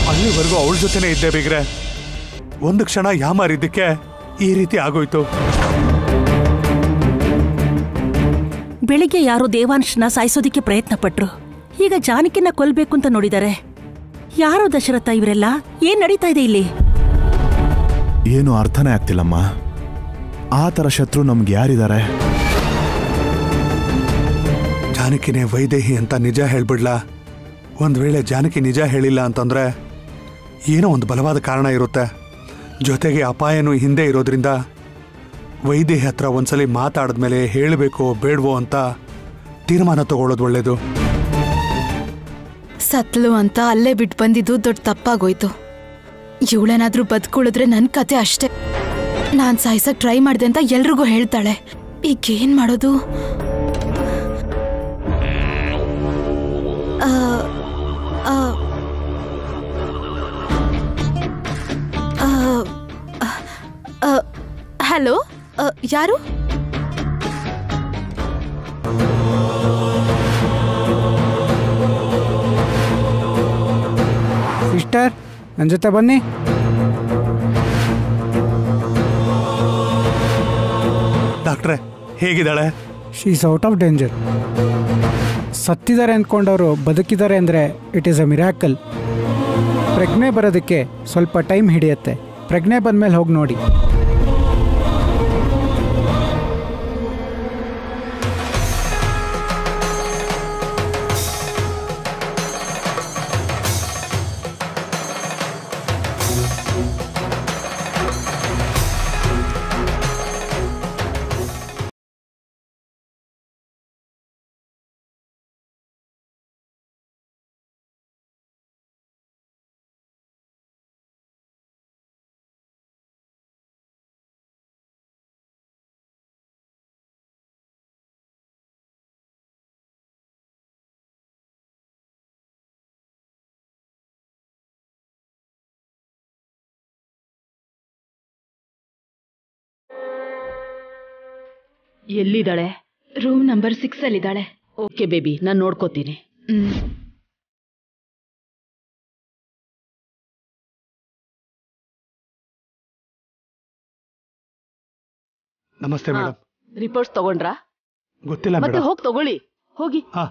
ಅಲ್ಲಿವರೆಗೂ ಅವಳ ಜೊತೆನೇ ಇದ್ದೆ ಬಿಗ್ರೆ ಒಂದು ಕ್ಷಣ ಯಾಮಾರಿದ್ದಕ್ಕೆ ಈ ರೀತಿ ಆಗೋಯ್ತು ಬೆಳಿಗ್ಗೆ ಯಾರೋ ದೇವಾಂಶನ ಸಾಯಿಸೋದಿಕ್ಕೆ ಪ್ರಯತ್ನ ಪಟ್ರು ಈಗ ಜಾನಕಿನ ಕೊಲ್ಬೇಕು ಅಂತ ನೋಡಿದ್ದಾರೆ ಯಾರೋ ದಶರಥ ಇವರೆಲ್ಲ ಏನ್ ನಡೀತಾ ಇದೆ ಇಲ್ಲಿ ಏನು ಅರ್ಥನೇ ಆಗ್ತಿಲ್ಲಮ್ಮ ಆ ಥರ ಶತ್ರು ನಮ್ಗೆ ಯಾರಿದ್ದಾರೆ ಜಾನಕಿನೇ ವೈದೇಹಿ ಅಂತ ನಿಜ ಹೇಳ್ಬಿಡ್ಲಾ ಒಂದ್ ವೇಳೆ ಜಾನಕಿ ನಿಜ ಹೇಳಿಲ್ಲ ಅಂತಂದ್ರೆ ಏನೋ ಒಂದು ಬಲವಾದ ಕಾರಣ ಇರುತ್ತೆ ಜೊತೆಗೆ ಅಪಾಯನೂ ಹಿಂದೆ ಇರೋದ್ರಿಂದ ವೈದೇಹಿ ಹತ್ರ ಒಂದ್ಸಲಿ ಮಾತಾಡಿದ್ಮೇಲೆ ಹೇಳಬೇಕೋ ಬೇಡವೋ ಅಂತ ತೀರ್ಮಾನ ತಗೊಳ್ಳೋದು ಒಳ್ಳೇದು ಸತ್ಲು ಅಂತ ಅಲ್ಲೇ ಬಿಟ್ಟು ಬಂದಿದ್ದು ದೊಡ್ಡ ತಪ್ಪಾಗೋಯ್ತು ಇವಳೇನಾದ್ರೂ ಬದುಕುಳಿದ್ರೆ ನನ್ನ ಕತೆ ಅಷ್ಟೇ ನಾನ್ ಸಾಯ್ಸಕ್ ಟ್ರೈ ಮಾಡ್ದೆ ಅಂತ ಎಲ್ರಿಗೂ ಹೇಳ್ತಾಳೆ ಈಗ ಏನ್ ಮಾಡೋದು ಆ, ಆ, ಆ, ಆ, ಹಲೋ ಆ, ಯಾರು ಸಿಸ್ಟರ್ ನನ್ನ ಜೊತೆ ಬನ್ನಿ ಡಾಕ್ಟ್ರೆ ಹೇಗಿದ್ದಾಳೆ she is out of danger ಸತ್ತಿದ್ದಾರೆ ಅಂದ್ಕೊಂಡವರು ಬದುಕಿದ್ದಾರೆ ಅಂದರೆ ಇಟ್ ಈಸ್ ಅ ಮಿರಾಕಲ್ ಪ್ರಜ್ಞೆ ಬರೋದಕ್ಕೆ ಸ್ವಲ್ಪ ಟೈಮ್ ಹಿಡಿಯುತ್ತೆ ಪ್ರಜ್ಞೆ ಬಂದಮೇಲೆ ಹೋಗಿ ನೋಡಿ ಎಲ್ಲಿದ್ದಾಳೆ ರೂಮ್ ನಂಬರ್ ಸಿಕ್ಸ್ ಅಲ್ಲಿದ್ದಾಳೆ ಓಕೆ ಬೇಬಿ ನಾನು ನೋಡ್ಕೋತೀನಿ ಹ್ಮ್ ನಮಸ್ತೆ ಹಾ. ಮೇಡಮ್ ರಿಪೋರ್ಟ್ಸ್ ತಗೊಂಡ್ರಾ ಗೊತ್ತಿಲ್ಲ ಮತ್ತೆ ಮೇಡಮ್ ಹೋಗಿ ತಗೊಳ್ಳಿ ಹೋಗಿ ಹಾ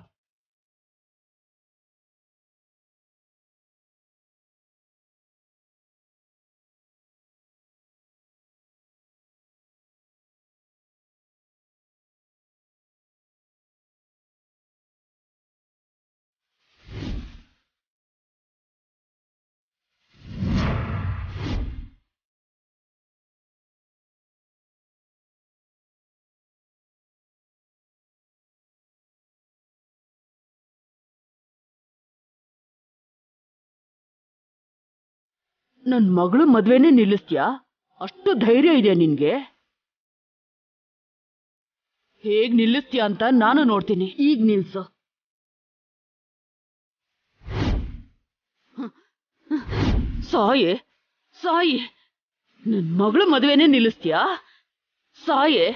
ನನ್ ಮಗಳು ಮದ್ವೆನೇ ನಿಲ್ಲಿಸ್ತೀಯಾ ಅಷ್ಟು ಧೈರ್ಯ ಇದೆ ನಿನ್ಗೆ ಹೇಗ್ ನಿಲ್ಲಿಸ್ತೀಯ ಅಂತ ನಾನು ನೋಡ್ತೀನಿ ಈಗ ನಿಲ್ಸು ಸಾಯೆ ಸಾಯಿ ನನ್ ಮಗಳು ಮದ್ವೆನೇ ನಿಲ್ಲಿಸ್ತೀಯಾ ಸಾಯೆ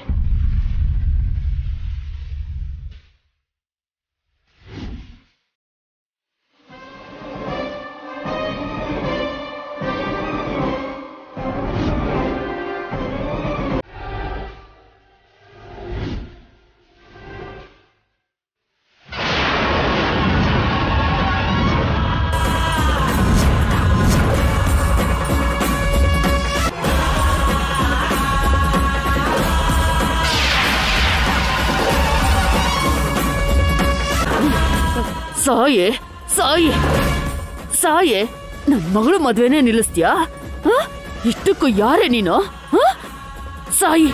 ಸಾಯೆ ಸಾಯೆ ಸಾಯೆ ನನ್ ಮಗಳು ಮದ್ವೆನೇ ನಿಲ್ಲಿಸ್ತೀಯಾ ಹ? ಇಷ್ಟಕ್ಕೂ ಯಾರೇ ನೀನು ಹ? ಸಾಯಿ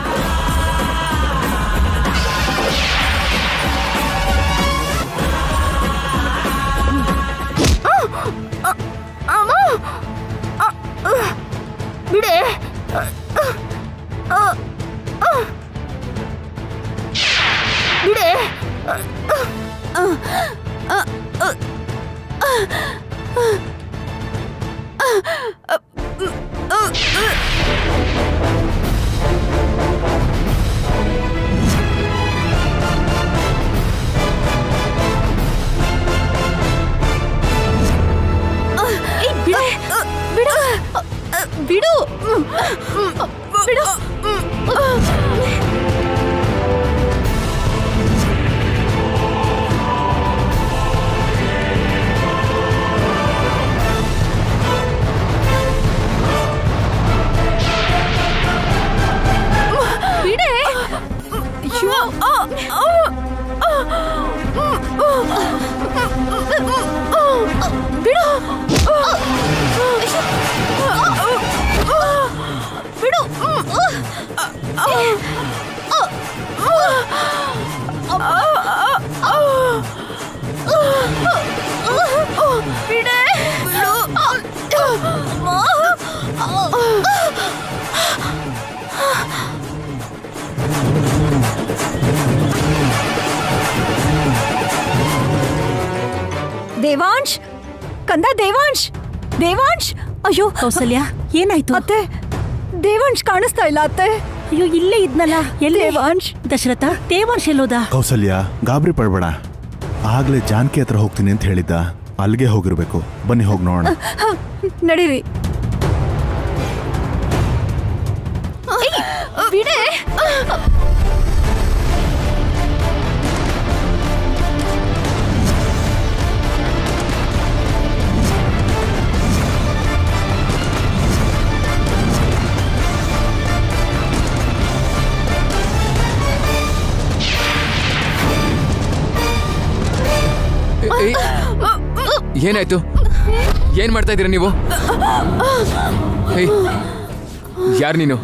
ಬಿಡೆ ಬಿಡೆ ಏಯ್, ಬಿಡೆ ಬಿಡು ಬಿಡು ಬಿಡೆ ದೇವಾಂಶ್ ಕಂದ ದೇವಾಂಶ್ ದೇವಾಂಶ್ ಅಯ್ಯೋ ಕೌಸಲ್ಯ ಏನಾಯ್ತು ಅತ್ತೆ ದೇವಾಂಶ್ ಕಾಣಿಸ್ತಾ ಇಲ್ಲ ಅತ್ತೆ ಅಯ್ಯೋ ಇಲ್ಲೇ ಇದ್ನಲ್ಲ ಎಲ್ಲಿ ದೇವಾಂಶ್ ದಶರಥ ದೇವಾಂಶ್ ಎಲ್ಲೋದ ಕೌಸಲ್ಯ ಗಾಬರಿ ಪಡ್ಬೇಡ ಆಗ್ಲೇ ಜಾನಕಿ ಹತ್ರ ಹೋಗ್ತೀನಿ ಅಂತ ಹೇಳಿದ್ದ ಅಲ್ಲಿಗೆ ಹೋಗಿರ್ಬೇಕು ಬನ್ನಿ ಹೋಗಿ ನೋಡೋಣ ಹ, ನಡೀರಿ ಬಿಡೆ ಏಯ್, ಏನಾಯ್ತು ಏನ್ ಮಾಡ್ತಾ ಇದ್ದೀರಾ ನೀವು ಯಾರು ನೀನು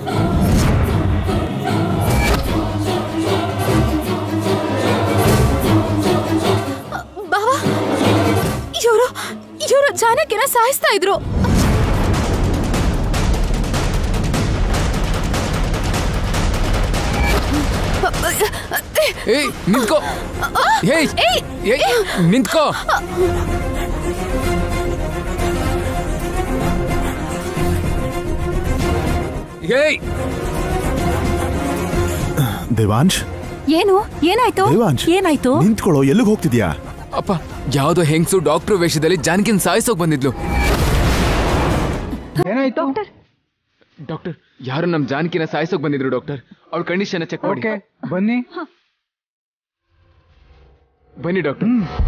ಬಾವಾ ಇವರು ಇವರು ಜಾನಕಿನ ಸಾಯಿಸ್ತಾ ಇದ್ರು ಏಯ್ ನಿಂತ್ಕೋ ಏಯ್ ಏಯ್ ನಿಂತ್ಕೋ ಏಯ್ ದೇವಾಂಶ್ ಏನು ಏನಾಯ್ತು ದೇವಾಂಶ್ ಏನಾಯ್ತು ನಿಂತ್ಕೊಳ್ಳೋ ಎಲ್ಲಿಗೆ ಹೋಗ್ತಿದ್ಯಾ ಅಪ್ಪ ಯಾವ್ದೋ ಹೆಂಗ್ಸು ಡಾಕ್ಟರ್ ವೇಷದಲ್ಲಿ ಜಾನಕಿನ್ ಸಾಯಿಸೋಕ್ ಬಂದಿದ್ಲು ಏನಾಯ್ತು ಡಾಕ್ಟರ್ ಯಾರು ನಮ್ ಜಾನಕಿನ ಸಾಯಿಸೋಕ್ ಬಂದಿದ್ರು ಡಾಕ್ಟರ್ ಅವ್ರ ಕಂಡೀಷನ್ ಚೆಕ್ ಮಾಡಿ ಓಕೆ ಬನ್ನಿ ಬನ್ನಿ ಡಾಕ್ಟರ್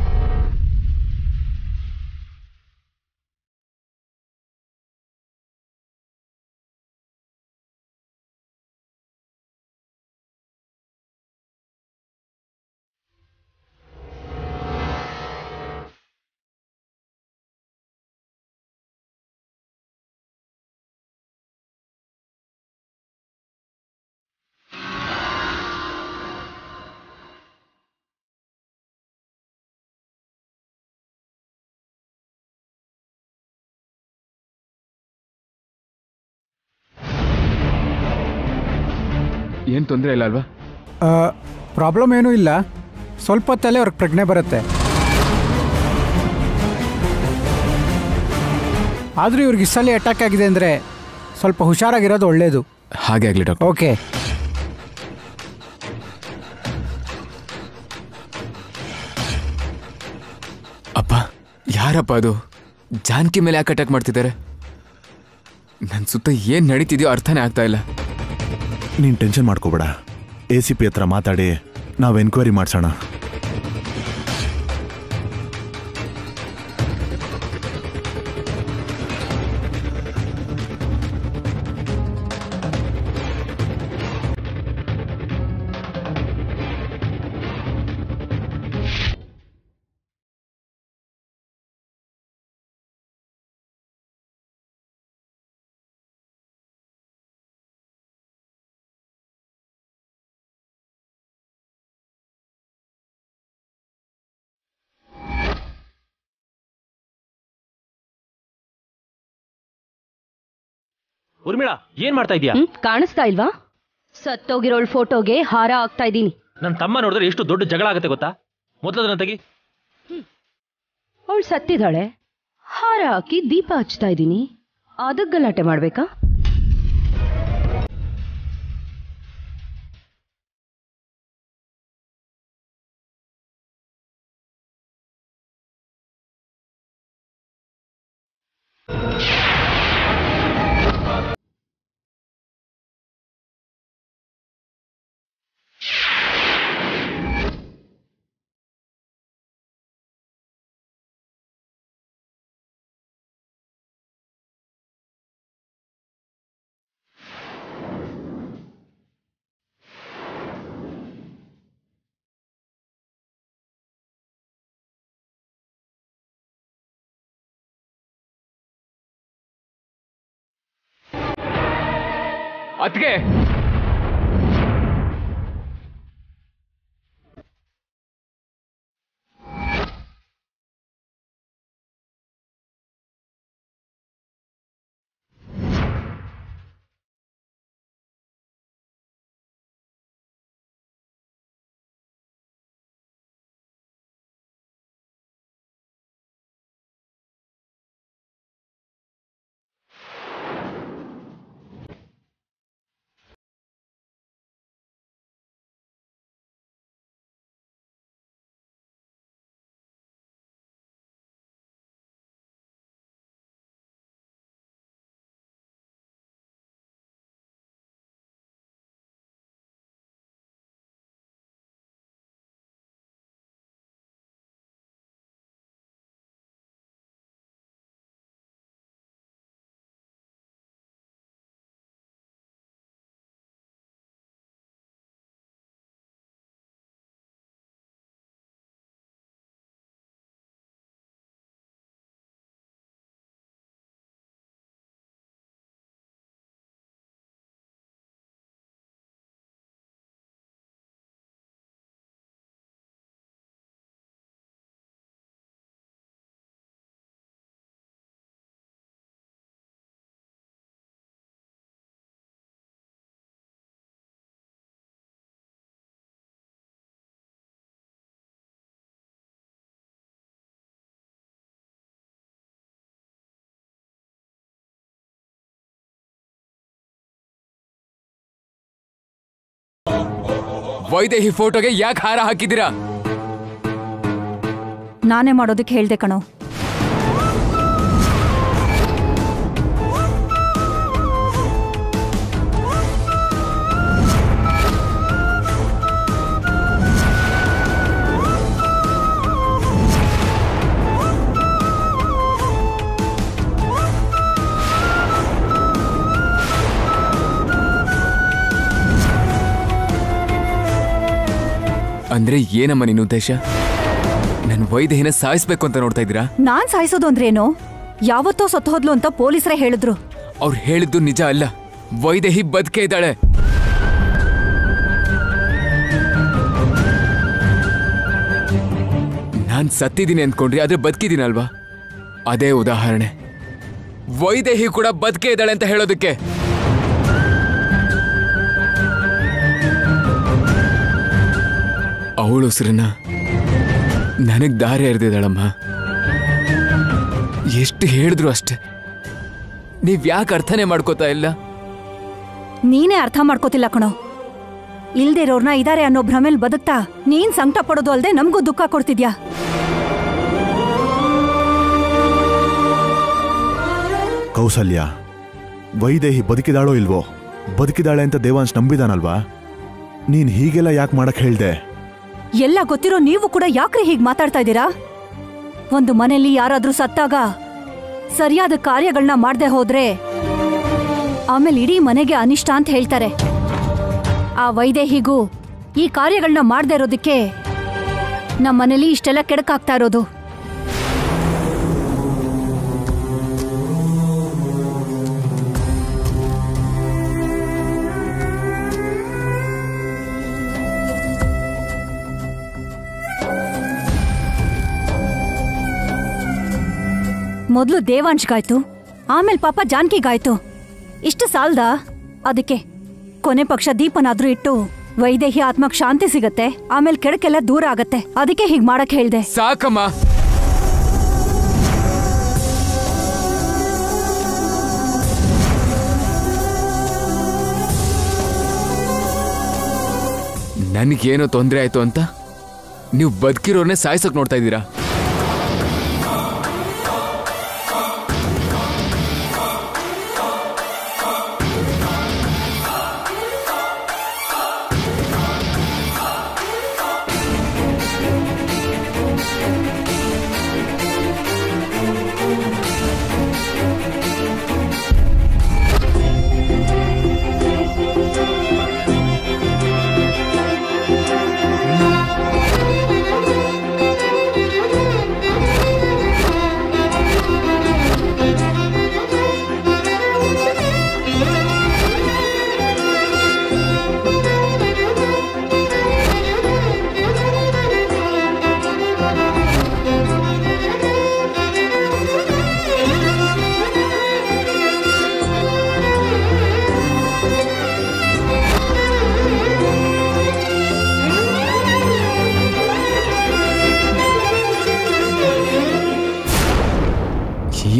ಏನ್ ತೊಂದ್ರೆ ಇಲ್ಲ ಅಲ್ವಾ ಪ್ರಾಬ್ಲಮ್ ಏನೂ ಇಲ್ಲ ಸ್ವಲ್ಪ ಹೊತ್ತಲ್ಲೇ ಅವ್ರಿಗೆ ಪ್ರಜ್ಞೆ ಬರುತ್ತೆ ಆದರೂ ಇವ್ರಿಗೆ ಇಷ್ಟಲ್ಲಿ ಅಟ್ಯಾಕ್ ಆಗಿದೆ ಅಂದರೆ ಸ್ವಲ್ಪ ಹುಷಾರಾಗಿರೋದು ಒಳ್ಳೆಯದು ಹಾಗೆ ಆಗ್ಲಿ ಡಾಕ್ಟರ್ ಓಕೆ ಅಪ್ಪ ಯಾರಪ್ಪ ಅದು ಜಾನಕಿ ಮೇಲೆ ಯಾಕೆ ಅಟ್ಯಾಕ್ ಮಾಡ್ತಿದ್ದಾರೆ ನನ್ ಸುತ್ತ ಏನ್ ನಡೀತಿದ್ಯೋ ಅರ್ಥನೇ ಆಗ್ತಾ ಇಲ್ಲ ನೀನ್ ಟೆನ್ಷನ್ ಮಾಡ್ಕೋಬೇಡ ಎ ಸಿ ಪಿ ಹತ್ರ ಮಾತಾಡಿ ನಾವು ಎನ್ಕ್ವೈರಿ ಮಾಡ್ಸೋಣ ಉರ್ಮಿಳಾ ಏನ್ ಮಾಡ್ತಾ ಇದೀಯಾ ಹ್ಮ್ ಕಾಣಿಸ್ತಾ ಇಲ್ವಾ ಸತ್ತೋಗಿರೋಳ್ ಫೋಟೋಗೆ ಹಾರ ಆಗ್ತಾ ಇದ್ದೀನಿ ನನ್ನ ತಮ್ಮ ನೋಡಿದ್ರೆ ಎಷ್ಟು ದೊಡ್ಡ ಜಗಳ ಆಗುತ್ತೆ ಗೊತ್ತಾ ಮೊದಲದನ್ನ ತೆಗಿ ಅವಳು ಸತ್ತಿದ್ದಾಳೆ ಹಾರ ಹಾಕಿ ದೀಪ ಹಚ್ತಾ ಇದ್ದೀನಿ ಅದಕ್ಕೆ ಗಲಾಟೆ ಮಾಡ್ಬೇಕಾ ಅದ್ಗೆ ವೈದೇಹಿ ಫೋಟೋಗೆ ಯಾಕೆ ಹಾರ ಹಾಕಿದ್ದೀರಾ ನಾನೇ ಮಾಡೋದಕ್ಕೆ ಹೇಳ್ದೆ ಕಣೋ ಅಂದ್ರೆ ಏನಮ್ಮ ನಿನ್ನ ಉದ್ದೇಶ ನನ್ನ ವೈದೇಹಿನ ಸಾಯಿಸ್ಬೇಕು ಅಂತ ನೋಡ್ತಾ ಇದ್ದೀರಾ ನಾನ್ ಸಾಯಿಸೋದು ಅಂದ್ರೇನು ಯಾವತ್ತೋ ಸತ್ತು ಹೋದ್ಲು ಅಂತ ಪೊಲೀಸರೇ ಹೇಳಿದ್ರು ಅವ್ರು ಹೇಳಿದ್ದು ನಿಜ ಅಲ್ಲ ವೈದೇಹಿ ಬದುಕೆ ಇದ್ದಾಳೆ ನಾನ್ ಸತ್ತಿದ್ದೀನಿ ಅಂದ್ಕೊಂಡ್ರಿ ಆದ್ರೆ ಬದುಕಿದ್ದೀನಲ್ವಾ ಅದೇ ಉದಾಹರಣೆ ವೈದೇಹಿ ಕೂಡ ಬದುಕೆ ಇದ್ದಾಳೆ ಅಂತ ಹೇಳೋದಕ್ಕೆ ಅವಳು ಉಸಿರನ್ನ ನನಗ್ ದಾರಿ ಎರೆದಿದ್ದಾಳಮ್ಮ ಎಷ್ಟು ಹೇಳಿದ್ರು ಅಷ್ಟೆ ನೀವ್ ಯಾಕೆ ಅರ್ಥನೇ ಮಾಡ್ಕೋತಾ ಇಲ್ಲ ನೀನೇ ಅರ್ಥ ಮಾಡ್ಕೋತಿಲ್ಲ ಕಣೋ ಇಲ್ದೇ ಇರೋರ್ನ ಇದಾರೆ ಅನ್ನೋ ಭ್ರಮೆಲ್ ಬದುಕ್ತಾ ನೀನ್ ಸಂಕಟ ಪಡೋದು ಅಲ್ದೆ ನಮಗೂ ದುಃಖ ಕೊಡ್ತಿದ್ಯಾ ಕೌಸಲ್ಯ ವೈದೇಹಿ ಬದುಕಿದಾಳೋ ಇಲ್ವೋ ಬದುಕಿದಾಳೆ ಅಂತ ದೇವಾಂಶ್ ನಂಬಿದಾನಲ್ವಾ ನೀನ್ ಹೀಗೆಲ್ಲ ಯಾಕೆ ಮಾಡಕ್ ಹೇಳ್ದೆ ಎಲ್ಲ ಗೊತ್ತಿರೋ ನೀವು ಕೂಡ ಯಾಕ್ರಿ ಹೀಗ್ ಮಾತಾಡ್ತಾ ಇದ್ದೀರಾ ಒಂದು ಮನೆಯಲ್ಲಿ ಯಾರಾದ್ರೂ ಸತ್ತಾಗ ಸರಿಯಾದ ಕಾರ್ಯಗಳನ್ನ ಮಾಡದೆ ಹೋದ್ರೆ ಆಮೇಲೆ ಇಡೀ ಮನೆಗೆ ಅನಿಷ್ಟ ಅಂತ ಹೇಳ್ತಾರೆ ಆ ವೈದೇಹಿಗೂ ಈ ಕಾರ್ಯಗಳನ್ನ ಮಾಡದೆ ಇರೋದಕ್ಕೆ ನಮ್ಮ ಮನೇಲಿ ಇಷ್ಟೆಲ್ಲ ಕೆಡಕಾಗ್ತಾ ಇರೋದು ಮೊದಲು ದೇವಾಂಶ್ಗಾಯ್ತು ಆಮೇಲೆ ಪಾಪ ಜಾನ್ಕಿಗಾಯ್ತು ಇಷ್ಟು ಸಾಲ್ದ ಅದಕ್ಕೆ ಕೊನೆ ಪಕ್ಷ ದೀಪನಾದ್ರೂ ಇಟ್ಟು ವೈದೇಹಿ ಆತ್ಮಕ್ ಶಾಂತಿ ಸಿಗತ್ತೆ ಆಮೇಲೆ ಕೆಡಕೆಲ್ಲ ದೂರ ಆಗತ್ತೆ ಅದಕ್ಕೆ ಹೀಗ್ ಮಾಡಕ್ ಹೇಳ್ದೆ ಸಾಕಮ್ಮ ನನಗೇನೋ ತೊಂದರೆ ಆಯ್ತು ಅಂತ ನೀವು ಬದುಕಿರೋರ್ನೇ ಸಾಯಿಸೋಕ್ ನೋಡ್ತಾ ಇದ್ದೀರಾ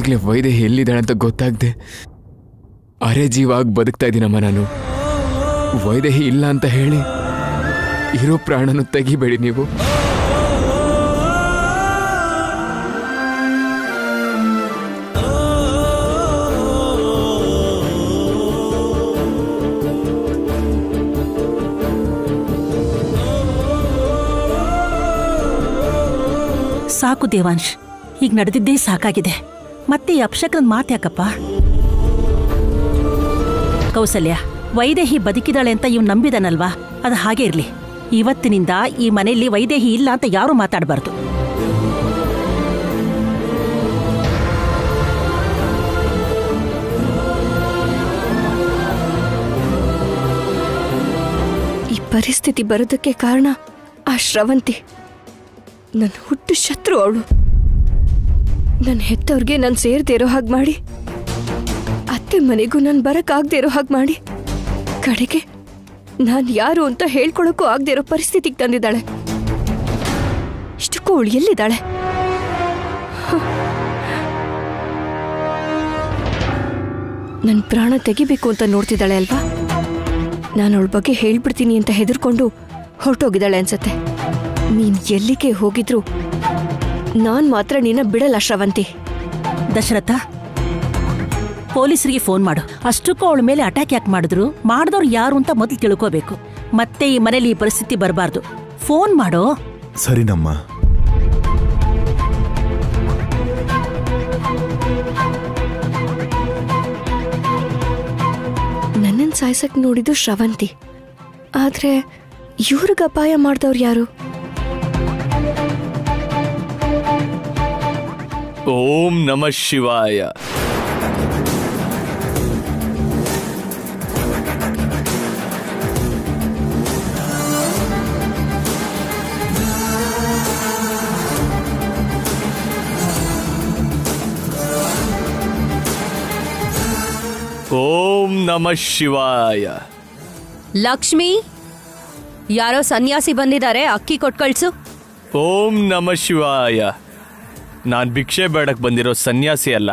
ಈಗಲೇ ವೈದೇಹಿ ಎಲ್ಲಿದ್ದಾಳೆ ಅಂತ ಗೊತ್ತಾಗ್ದೆ ಅರೆ ಜೀವ ಆಗಿ ಬದುಕ್ತಾ ಇದ್ದೀನಮ್ಮ ನಾನು ವೈದೇಹಿ ಇಲ್ಲ ಅಂತ ಹೇಳಿ ಇರೋ ಪ್ರಾಣನು ತೆಗಿಬೇಡಿ ನೀವು ಸಾಕು ದೇವಾಂಶ್ ಈಗ ನಡೆದಿದ್ದೇ ಸಾಕಾಗಿದೆ ಮತ್ತೆ ಈ ಅಪ್ಶಕ್ರನ್ ಮಾತ್ಯಾಕಪ್ಪ ಕೌಸಲ್ಯ ವೈದೇಹಿ ಬದುಕಿದಾಳೆ ಅಂತ ಇವ್ ನಂಬಿದನಲ್ವಾ ಅದು ಹಾಗೆ ಇರ್ಲಿ ಇವತ್ತಿನಿಂದ ಈ ಮನೆಯಲ್ಲಿ ವೈದೇಹಿ ಇಲ್ಲ ಅಂತ ಯಾರೂ ಮಾತಾಡಬಾರ್ದು ಈ ಪರಿಸ್ಥಿತಿ ಬರೋದಕ್ಕೆ ಕಾರಣ ಆ ಶ್ರವಂತಿ ನನ್ನ ಹುಟ್ಟು ಶತ್ರು ಅವಳು ನನ್ನ ಹೆತ್ತವ್ರಿಗೆ ನಾನು ಸೇರ್ದೇ ಇರೋ ಹಾಗೆ ಮಾಡಿ ಅತ್ತೆ ಮನೆಗೂ ನಾನು ಬರಕ್ಕಾಗದೇ ಇರೋ ಹಾಗೆ ಮಾಡಿ ಕಡೆಗೆ ನಾನು ಯಾರು ಅಂತ ಹೇಳ್ಕೊಳಕ್ಕೂ ಆಗದೆ ಇರೋ ಪರಿಸ್ಥಿತಿಗೆ ತಂದಿದ್ದಾಳೆ ಇಷ್ಟಕ್ಕೂ ಅವಳು ಎಲ್ಲಿದ್ದಾಳೆ ನನ್ನ ಪ್ರಾಣ ತೆಗಿಬೇಕು ಅಂತ ನೋಡ್ತಿದ್ದಾಳೆ ಅಲ್ವಾ ನಾನು ಅವಳ ಬಗ್ಗೆ ಹೇಳ್ಬಿಡ್ತೀನಿ ಅಂತ ಹೆದರ್ಕೊಂಡು ಹೊರಟೋಗಿದ್ದಾಳೆ ಅನ್ಸತ್ತೆ ನೀನ್ ಎಲ್ಲಿಗೆ ಹೋಗಿದ್ರು ನಾನ್ ಮಾತ್ರ ನಿನ್ನ ಬಿಡಲ್ಲ ಶ್ರವಂತಿ ದಶರಥ ಪೊಲೀಸರಿಗೆ ಫೋನ್ ಮಾಡು ಅಷ್ಟಕ್ಕೂ ಅವಳ ಮೇಲೆ ಅಟ್ಯಾಕ್ ಯಾಕೆ ಮಾಡಿದ್ರು ಮಾಡಿದವ್ರು ಯಾರು ಅಂತ ಮೊದಲು ತಿಳ್ಕೋಬೇಕು ಮತ್ತೆ ಈ ಮನೇಲಿ ಈ ಪರಿಸ್ಥಿತಿ ಬರಬಾರ್ದು ಫೋನ್ ಮಾಡೋ ಸರಿನಮ್ಮ ನನ್ನನ್ ಸಾಯ್ಸಕ್ ನೋಡಿದ್ದು ಶ್ರವಂತಿ ಆದ್ರೆ ಇವ್ರಿಗೆ ಅಪಾಯ ಮಾಡ್ದವ್ರು ಯಾರು ಓಂ ನಮ ಶಿವಾಯ ಓಂ ನಮ ಶಿವಾಯ ಲಕ್ಷ್ಮಿ ಯಾರೋ ಸನ್ಯಾಸಿ ಬಂದಿದ್ದಾರೆ ಅಕ್ಕಿ ಕೊಟ್ ಕಳ್ಸು ಓಂ ನಮ ಶಿವಾಯ ನಾನ್ ಭಿಕ್ಷೆ ಬೇಡಕ್ ಬಂದಿರೋ ಸನ್ಯಾಸಿ ಅಲ್ಲ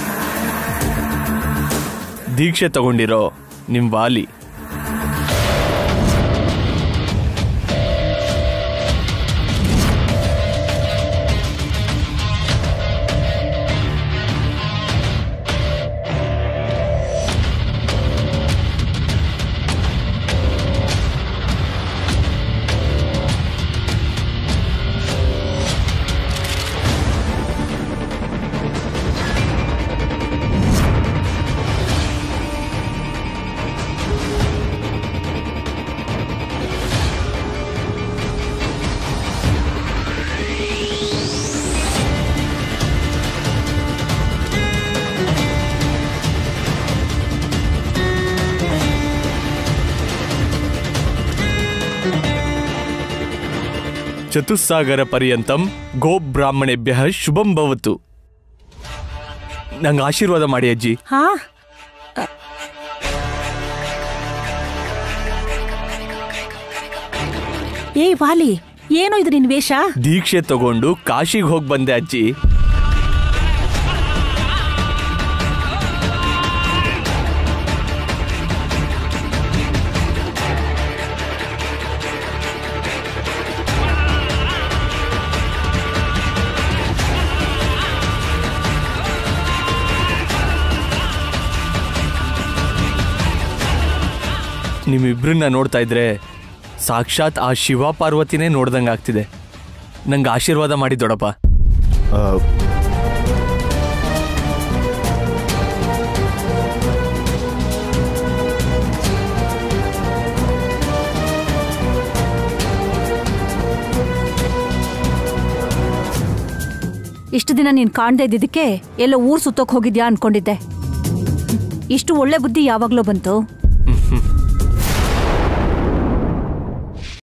ದೀಕ್ಷೆ ತಗೊಂಡಿರೋ ನಿಮ್ ವಾಲಿ ಚತುಸ್ಸಾಗರ ಪರ್ಯಂತಂ ಗೋ ಬ್ರಾಹ್ಮಣೇಭ್ಯ ಶುಭಂ ಭವತು ನಂಗೆ ಆಶೀರ್ವಾದ ಮಾಡಿ ಅಜ್ಜಿ ಹಾ ಏ ವಾಲಿ ಏನೋ ಇದು ನಿನ್ ವೇಷ ದೀಕ್ಷೆ ತಗೊಂಡು ಕಾಶಿಗೆ ಹೋಗಿ ಬಂದೆ ಅಜ್ಜಿ ನಿಮ್ಮಿಬ್ರನ್ನ ನೋಡ್ತಾ ಇದ್ರೆ ಸಾಕ್ಷಾತ್ ಆ ಶಿವ ಪಾರ್ವತಿನೇ ನೋಡ್ದಂಗೆ ಆಗ್ತಿದೆ ನಂಗೆ ಆಶೀರ್ವಾದ ಮಾಡಿ ದೊಡಪ್ಪ ಆ, ಇಷ್ಟು ದಿನ ನೀನ್ ಕಾಣ್ದೇ ಇದ್ದಿದ್ದಕ್ಕೆ ಎಲ್ಲೋ ಊರ್ ಸುತ್ತೋಕ್ ಹೋಗಿದ್ಯಾ ಅನ್ಕೊಂಡಿದ್ದೆ ಇಷ್ಟು ಒಳ್ಳೆ ಬುದ್ಧಿ ಯಾವಾಗ್ಲೋ ಬಂತು